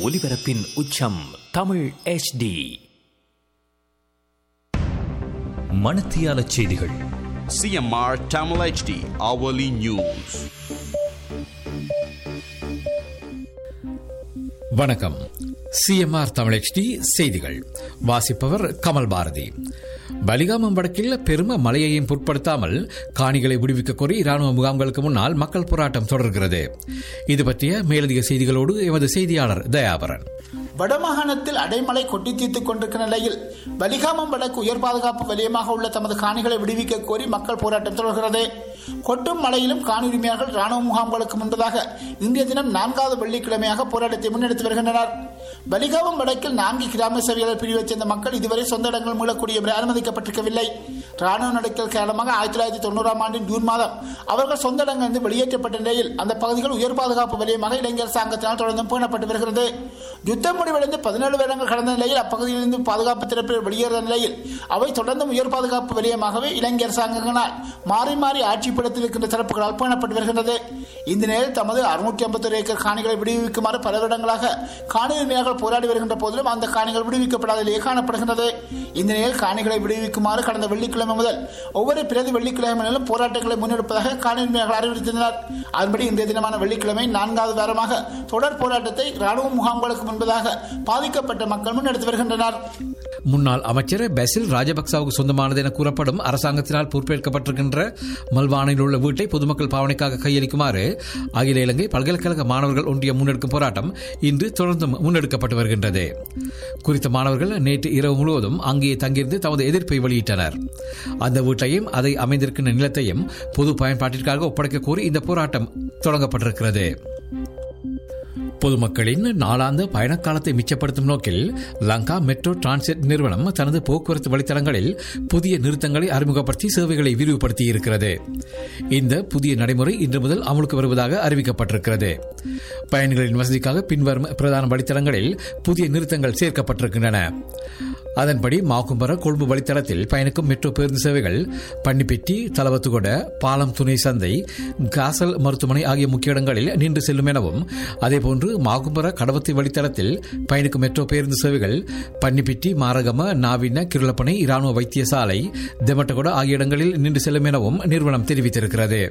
ஒலிபரப்பின் உச்சம் தமிழ் HD மணத்தியால செய்திகள் CMR Tamil HD hourly news. வணக்கம் சிஎம்ஆர் தமிழ் செய்திகள் வாசிப்பவர் கமல் பாரதி பலிகாமம் வடக்கில் பெரும மழையையும் பொருட்படுத்தாமல் காணிகளை விடுவிக்க கோரி இராணுவ முகாம்களுக்கு முன்னால் மக்கள் போராட்டம் தொடர்கிறது இது பற்றிய மேலதிக செய்திகளோடு எமது செய்தியாளர் தயாபரன் வடமாகாணத்தில் அடைமழை கொட்டி தீர்த்துக் கொண்டிருக்கிற நிலையில் வலிகாமம் வடக்கு உயர் பாதுகாப்பு வலயமாக உள்ள தமது காணிகளை விடுவிக்க கோரி மக்கள் போராட்டம் தொடர்கிறது கொட்டும் மழையிலும் காணி உரிமையாளர்கள் ராணுவ முகாம்களுக்கு முன்பதாக இன்றைய தினம் நான்காவது வெள்ளிக்கிழமையாக போராட்டத்தை முன்னெடுத்து வருகின்றனர் வலிகாமம் வடக்கில் நான்கு கிராம சேவையாளர் பிரிவைச் சேர்ந்த மக்கள் இதுவரை சொந்த இடங்கள் மீளக்கூடிய முறை அனுமதிக்கப்பட்டிருக்கவில்லை ராணுவ நடக்கல் காரணமாக ஆயிரத்தி தொள்ளாயிரத்தி தொண்ணூறாம் ஆண்டின் ஜூன் மாதம் அவர்கள் சொந்த இடங்களிலிருந்து வெளியேற்றப்பட்ட நிலையில் அந்த பகுதிகள் உயர் பாதுகாப்பு வலயமாக இளைஞர் சங்கத்தினால் தொடர்ந்து பேணப்பட்டு வருகிறது யுத்தம் முடிவடைந்து பதினேழு வருடங்கள் கடந்த நிலையில் அப்பகுதியிலிருந்து பாதுகாப்பு தரப்பில் வெளியேறிய நிலையில் அவை தொடர்ந்து உயர் பாதுகாப்பு வலயமாகவே இளைஞர் சங்கங்களால் மாறி மாறி ஆட்சி படத்தில் இருக்கின்ற தரப்புகளால் பேணப்பட்டு வருகிறது இந்த நிலையில் தமது அறுநூற்றி ஐம்பத்தொரு ஏக்கர் காணிகளை விடுவிக்குமாறு பல வருடங்களாக காணி உரிமையாளர்கள் போராடி வருகின்ற போதிலும் அந்த காணிகள் விடுவிக்கப்படாத நிலையே காணப்படுகிறது இந்த நிலையில் காணிகளை விடுவிக்குமாறு கடந்த வெள்ளிக்கிழமை முதல் ஒவ்வொரு பிரதி வெள்ளிக்கிழமையிலும் போராட்டங்களை முன்னெடுப்பதாக காணி உரிமையாளர்கள் அறிவித்திருந்தனர் அதன்படி இன்றைய தினமான வெள்ளிக்கிழமை நான்காவது வாரமாக தொடர் போராட்டத்தை ராணுவ முகாம்களுக்கு முன்பதாக பாதிக்கப்பட்ட மக்கள் முன்னெடுத்து வருகின்றனர் முன்னாள் அமைச்சர் பெசில் ராஜபக்சாவுக்கு சொந்தமானது என கூறப்படும் அரசாங்கத்தினால் பொறுப்பேற்கப்பட்டிருக்கின்ற மல்வானையில் உள்ள வீட்டை பொதுமக்கள் பாவனைக்காக கையளிக்குமாறு அகில இலங்கை பல்கலைக்கழக மாணவர்கள் ஒன்றியம் முன்னெடுக்கும் போராட்டம் இன்று தொடர்ந்தும் முன்னெடுக்கப்பட்டு வருகின்றது குறித்த மாணவர்கள் நேற்று இரவு முழுவதும் அங்கே தங்கியிருந்து தமது எதிர்ப்பை வெளியிட்டனர் அந்த வீட்டையும் அதை அமைந்திருக்கின்ற நிலத்தையும் பொது பயன்பாட்டிற்காக ஒப்படைக்க கோரி இந்த போராட்டம் தொடங்கப்பட்டிருக்கிறது பொதுமக்களின் நாளாந்த பயணக்காலத்தை மிச்சப்படுத்தும் நோக்கில் லங்கா மெட்ரோ டிரான்சிட் நிறுவனம் தனது போக்குவரத்து வழித்தடங்களில் புதிய நிறுத்தங்களை அறிமுகப்படுத்தி சேவைகளை விரிவுபடுத்தி இருக்கிறது இந்த புதிய நடைமுறை இன்று முதல் அமலுக்கு வருவதாக அறிவிக்கப்பட்டிருக்கிறது பயணிகளின் வசதிக்காக பின்வரும் பிரதான வழித்தடங்களில் புதிய நிறுத்தங்கள் சேர்க்கப்பட்டிருக்கின்றன அதன்படி மாக்கும்பர கொழும்பு வழித்தடத்தில் பயணிக்கும் மெட்ரோ பேருந்து சேவைகள் பன்னிப்பெட்டி தலவத்துகொட பாலம் துணை சந்தை காசல் மருத்துவமனை ஆகிய முக்கிய இடங்களில் நின்று செல்லும் எனவும் அதேபோன்று மாகும்பர கடவத்தி வழித்தடத்தில் பயணிக்கும் மெட்ரோ பேருந்து சேவைகள் பன்னிப்பிட்டி மாரகம நாவின கிருளப்பனை இராணுவ வைத்தியசாலை தெமட்டகொட ஆகிய இடங்களில் நின்று செல்லும் எனவும் நிறுவனம் தெரிவித்திருக்கிறது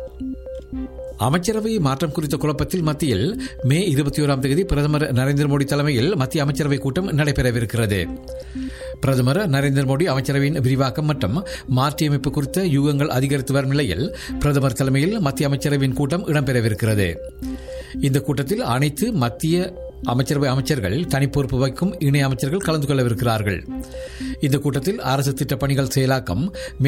அமைச்சரவை மாற்றம் குறித்த குழப்பத்தில் மத்தியில் மே இருபத்தி ஓராம் தேதி பிரதமர் நரேந்திர மோடி தலைமையில் மத்திய அமைச்சரவை கூட்டம் நடைபெறவிருக்கிறது பிரதமர் நரேந்திர மோடி அமைச்சரவையின் விரிவாக்கம் மற்றும் மாற்றியமைப்பு குறித்த யூகங்கள் அதிகரித்து வரும் நிலையில் பிரதமர் தலைமையில் மத்திய அமைச்சரவையின் கூட்டம் இடம்பெறவிருக்கிறது இந்த கூட்டத்தில் அனைத்து மத்திய அமைச்சரவை அமைச்சர்கள் தனிப்பொறுப்பு வைக்கும் இணை அமைச்சர்கள் கலந்து கொள்ளவிருக்கிறார்கள் இந்த கூட்டத்தில் அரசு திட்ட பணிகள் செயலாக்கம்